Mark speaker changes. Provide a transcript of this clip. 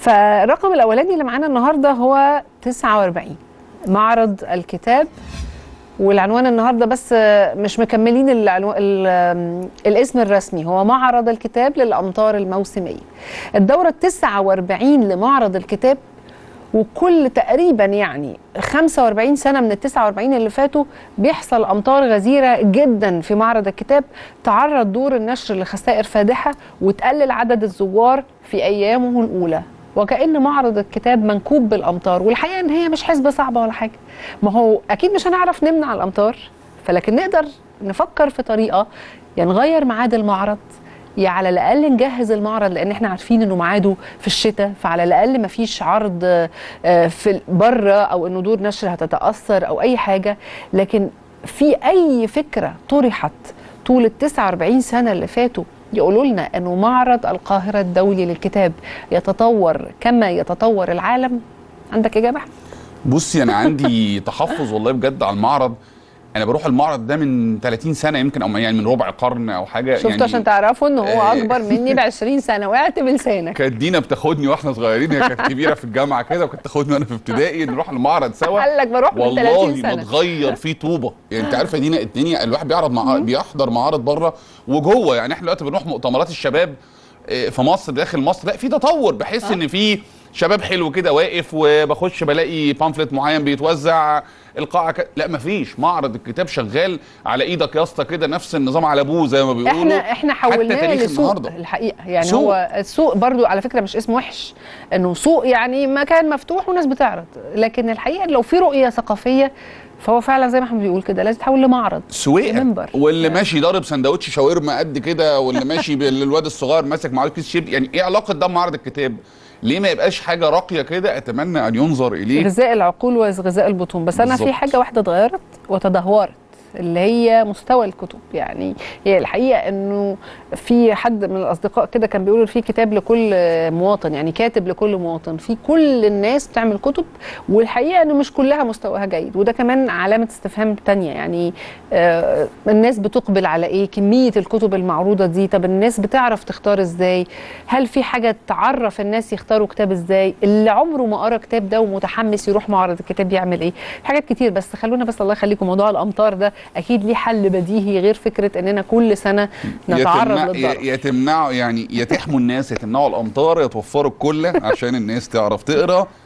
Speaker 1: فالرقم الاولاني اللي معانا النهارده هو 49 معرض الكتاب والعنوان النهارده بس مش مكملين العنو... ال... الاسم الرسمي هو معرض الكتاب للامطار الموسميه الدوره ال 49 لمعرض الكتاب وكل تقريبا يعني 45 سنه من ال 49 اللي فاتوا بيحصل امطار غزيره جدا في معرض الكتاب تعرض دور النشر لخسائر فادحه وتقلل عدد الزوار في ايامه الاولى وكأن معرض الكتاب منكوب بالامطار والحقيقه ان هي مش حسبه صعبه ولا حاجه ما هو اكيد مش هنعرف نمنع الامطار فلكن نقدر نفكر في طريقه يا نغير ميعاد المعرض يا على الاقل نجهز المعرض لان احنا عارفين انه ميعاده في الشتاء فعلى الاقل ما فيش عرض في بره او انه دور نشر هتتاثر او اي حاجه لكن في اي فكره طرحت طول ال 49 سنه اللي فاتوا يقولوا لنا انه معرض القاهره الدولي للكتاب يتطور كما يتطور العالم عندك اجابه
Speaker 2: بصي انا عندي تحفظ والله بجد على المعرض انا بروح المعرض ده من 30 سنه يمكن او يعني من ربع قرن او حاجه
Speaker 1: شفتوا
Speaker 2: يعني
Speaker 1: عشان تعرفوا ان هو اكبر مني ب 20 سنه وقعت بلسانك
Speaker 2: كانت دينا بتاخدني واحنا صغيرين هي كانت كبيره في الجامعه كده وكانت تاخدني وانا في ابتدائي نروح المعرض سوا
Speaker 1: قال لك بروح من 30
Speaker 2: والله
Speaker 1: سنه
Speaker 2: ما اتغير فيه طوبه يعني انت عارفه دينا الدنيا الواحد بيعرض مع بيحضر معارض بره وجوه يعني احنا دلوقتي بنروح مؤتمرات الشباب في مصر داخل مصر لا في تطور بحس ان في شباب حلو كده واقف وبخش بلاقي بامفلت معين بيتوزع القاعه ك... لا مفيش معرض الكتاب شغال على ايدك يا اسطى كده نفس النظام على ابوه زي ما بيقولوا
Speaker 1: احنا احنا حولناه لسوق
Speaker 2: النهاردة.
Speaker 1: الحقيقه يعني
Speaker 2: سوق.
Speaker 1: هو السوق برضو على فكره مش اسم وحش انه سوق يعني مكان مفتوح وناس بتعرض لكن الحقيقه لو في رؤيه ثقافيه فهو فعلا زي ما احنا بيقول كده لازم تحول لمعرض
Speaker 2: سويقه
Speaker 1: منبر.
Speaker 2: واللي ماشي ضارب سندوتش شاورما قد كده واللي ماشي بالواد الصغير ماسك معاه كيس شيب يعني ايه علاقه ده بمعرض الكتاب؟ ليه ما يبقاش حاجه راقيه كده اتمنى ان ينظر اليه
Speaker 1: غذاء العقول وغذاء البطون بس انا في
Speaker 2: بالظبط.
Speaker 1: حاجه واحده اتغيرت وتدهورت اللي هي مستوى الكتب يعني هي الحقيقه انه في حد من الاصدقاء كده كان بيقول في كتاب لكل مواطن يعني كاتب لكل مواطن في كل الناس بتعمل كتب والحقيقه انه مش كلها مستواها جيد وده كمان علامه استفهام تانية يعني آه الناس بتقبل على ايه كميه الكتب المعروضه دي طب الناس بتعرف تختار ازاي هل في حاجه تعرف الناس يختاروا كتاب ازاي اللي عمره ما قرا كتاب ده ومتحمس يروح معرض الكتاب يعمل ايه حاجات كتير بس خلونا بس الله يخليكم موضوع الامطار ده اكيد ليه حل بديهي غير فكره اننا كل سنه نتعرض
Speaker 2: يتمنع-
Speaker 1: للضرر
Speaker 2: يا تمنعوا يعني يا تحموا الناس يا تمنعوا الامطار يا توفروا الكله عشان الناس تعرف تقرا